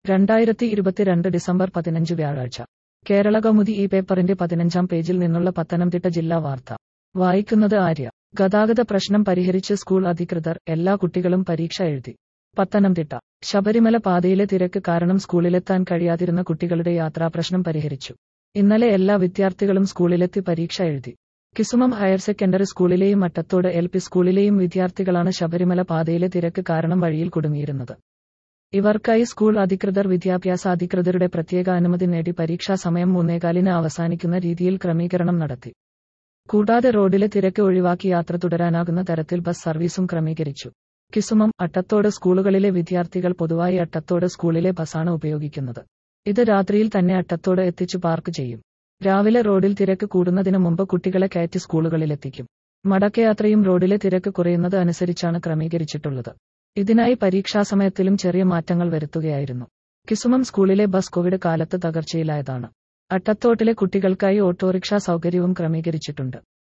രണ്ടായിരത്തി ഇരുപത്തിരണ്ട് ഡിസംബർ പതിനഞ്ച് വ്യാഴാഴ്ച കേരള കൗമുദി ഈ പേപ്പറിന്റെ പതിനഞ്ചാം പേജിൽ നിന്നുള്ള പത്തനംതിട്ട ജില്ലാ വാർത്ത വായിക്കുന്നത് ആര്യ ഗതാഗത പ്രശ്നം പരിഹരിച്ച് സ്കൂൾ അധികൃതർ എല്ലാ കുട്ടികളും പരീക്ഷ എഴുതി പത്തനംതിട്ട ശബരിമല പാതയിലെ തിരക്ക് കാരണം സ്കൂളിലെത്താൻ കഴിയാതിരുന്ന കുട്ടികളുടെ യാത്രാപ്രശ്നം പരിഹരിച്ചു ഇന്നലെ എല്ലാ വിദ്യാർത്ഥികളും സ്കൂളിലെത്തി പരീക്ഷ എഴുതി കിസുമം ഹയർ സെക്കൻഡറി സ്കൂളിലെയും മട്ടത്തോട് എൽ പി സ്കൂളിലെയും വിദ്യാർത്ഥികളാണ് ശബരിമല പാതയിലെ തിരക്ക് കാരണം വഴിയിൽ കുടുങ്ങിയിരുന്നത് ഇവർക്കായി സ്കൂൾ അധികൃതർ വിദ്യാഭ്യാസ അധികൃതരുടെ പ്രത്യേക അനുമതി നേടി പരീക്ഷാ സമയം മൂന്നേകാലിന് അവസാനിക്കുന്ന രീതിയിൽ ക്രമീകരണം നടത്തി കൂടാതെ റോഡിലെ തിരക്ക് ഒഴിവാക്കി യാത്ര തുടരാനാകുന്ന തരത്തിൽ ബസ് സർവീസും ക്രമീകരിച്ചു കിസുമം അട്ടത്തോട് സ്കൂളുകളിലെ വിദ്യാർത്ഥികൾ പൊതുവായി അട്ടത്തോട് സ്കൂളിലെ ബസ്സാണ് ഉപയോഗിക്കുന്നത് ഇത് രാത്രിയിൽ തന്നെ അട്ടത്തോട് എത്തിച്ചു പാർക്ക് ചെയ്യും രാവിലെ റോഡിൽ തിരക്ക് കൂടുന്നതിന് മുമ്പ് കുട്ടികളെ കയറ്റി സ്കൂളുകളിലെത്തിക്കും മടക്കയാത്രയും റോഡിലെ തിരക്ക് കുറയുന്നത് അനുസരിച്ചാണ് ക്രമീകരിച്ചിട്ടുള്ളത് ഇതിനായി പരീക്ഷാസമയത്തിലും ചെറിയ മാറ്റങ്ങൾ വരുത്തുകയായിരുന്നു കിസുമം സ്കൂളിലെ ബസ് കോവിഡ് കാലത്ത് തകർച്ചയിലായതാണ് അട്ടത്തോട്ടിലെ കുട്ടികൾക്കായി ഓട്ടോറിക്ഷ സൗകര്യവും ക്രമീകരിച്ചിട്ടുണ്ട്